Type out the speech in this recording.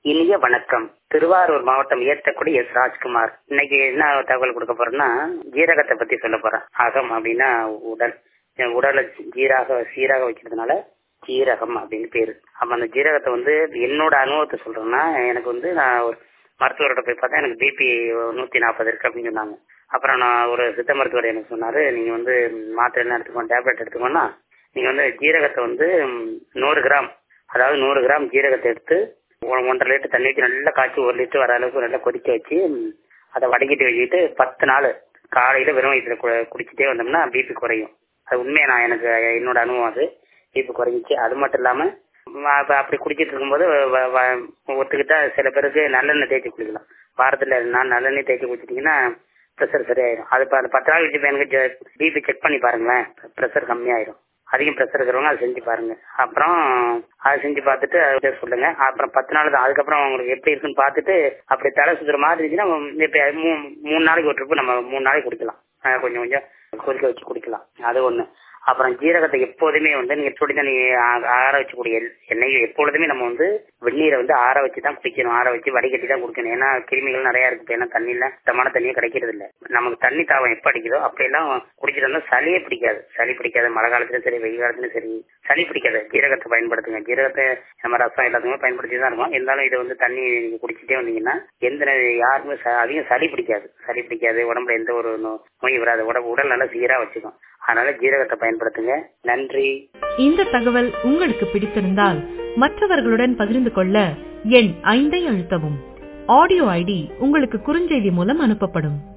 இனிய வணக்கம் திருவாரூர் மாவட்டம் ஏத்தக்குடி எஸ் ராஜ்குமார் இன்னைக்கு என்ன தகவல் கொடுக்க போறேன்னா ஜீரகத்தை பத்தி சொல்ல போறேன் அகம் அப்படின்னா உடல் என் உடலை சீராக சீராக வைக்கிறதுனால ஜீரகம் அப்படின்னு பேரு அப்ப அந்த ஜீரகத்தை வந்து என்னோட அனுபவத்தை சொல்றேன்னா எனக்கு வந்து நான் ஒரு மருத்துவர்கிட்ட போய் பார்த்தா எனக்கு பிபி நூத்தி நாற்பது இருக்கு அப்படின்னு சொன்னாங்க அப்புறம் நான் ஒரு சித்த மருத்துவர் எனக்கு சொன்னாரு நீங்க வந்து மாத்திரை எல்லாம் எடுத்துக்கோங்க டேப்லெட் எடுத்துக்கோன்னா நீங்க வந்து ஜீரகத்தை வந்து நூறு கிராம் அதாவது நூறு கிராம் ஜீரகத்தை எடுத்து ஒ- ஒன்றரை லிட்டர் தண்ணி ஊற்றி நல்லா காய்ச்சி ஒரு லிட்டர் வர அளவுக்கு நல்லா கொதிக்க வச்சு ம், அதை வடிகட்டி வச்சுக்கிட்டு பத்து நாள் காலையில வெறும் வயிற்றுல கு- குடிச்சிட்டே வந்தோம்னா பிபி குறையும் அது உண்மையை நான் எனக்கு என்னோட அனுபவம் அது பிபி குறைஞ்சிச்சு அது மட்டும் இல்லாம ம், அப்ப அப்படி குடிச்சிட்டு இருக்கும்போது வ- வ- ஒத்துக்கிட்டா சில பேருக்கு நல்லெண்ணெய் தேய்ச்சி குடிக்கலாம் வாரத்துல நான் நல்லெண்ணெய் தேய்ச்சி குடிச்சிட்டீங்கன்னா ப்ரெஷர் சரியாயிடும் அது இப்ப அந்த பத்து நாள் கழிச்சு இப்ப எனக்கு பிபி செக் பண்ணி பாருங்களேன் ப்ரெஷர் கம்மியாயிடும் அதிகம் ப்ரெஷர் இருக்கிறவங்க அதை செஞ்சு பாருங்க அப்புறம் அதை செஞ்சு பார்த்துட்டு அதை சொல்லுங்க அப்புறம் பத்து நாள் தான் அதுக்கப்புறம் உங்களுக்கு எப்படி இருக்குன்னு பார்த்துட்டு அப்படி தலை சுத்துற மாதிரி இருந்துச்சுன்னா இப்ப மூ- மூணு நாளைக்கு ஒரு ட்ரிப்பு நம்ம மூணு நாளைக்கு குடிக்கலாம் அஹ் கொஞ்சம் கொஞ்சம் கொதிக்க வச்சு குடிக்கலாம் அது ஒண்ணு அப்புறம் ஜீரகத்தை எப்போதுமே வந்து நீங்க சுடி தண்ணி ஆ- ஆற வச்சக்கூடிய எல்- எண்ணெயை எப்பொழுதுமே நம்ம வந்து வெந்நீரை வந்து ஆற வச்சு தான் குடிக்கணும் ஆற வச்சு வடிகட்டி தான் குடிக்கணும் ஏன்னா கிருமிகள் நிறைய இருக்கு இப்ப ஏன்னா தண்ணியில சுத்தமான தண்ணியே கிடைக்கிறது இல்ல நமக்கு தண்ணி தாவம் எப்ப அடிக்குதோ அப்படியெல்லாம் குடிச்சிட்டு இருந்தா சளியே பிடிக்காது சளி பிடிக்காது மழை காலத்துலயும் சரி வெயில் காலத்துலயும் சரி சளி பிடிக்காது ஜீரகத்தை பயன்படுத்துங்க ஜீரகத்தை நம்ம ரசம் எல்லாத்துக்குமே பயன்படுத்தி தான் இருக்கோம் இருந்தாலும் இதை வந்து தண்ணி நீங்க குடிச்சிட்டே வந்தீங்கன்னா எந்த நே- யாருமே ச- அதிகம் சளி பிடிக்காது சளி பிடிக்காது உடம்புல எந்த ஒரு நோ- நோய் வராது உடம்பு உடல் நல்லா சீரா வச்சுக்கும் அதனால ஜீரகத்தை பயன்படுத்துங்க நன்றி இந்த தகவல் உங்களுக்கு பிடித்திருந்தால் மற்றவர்களுடன் பகிர்ந்து கொள்ள எண் ஐந்தை அழுத்தவும் ஆடியோ ஐடி உங்களுக்கு குறுஞ்செய்தி மூலம் அனுப்பப்படும்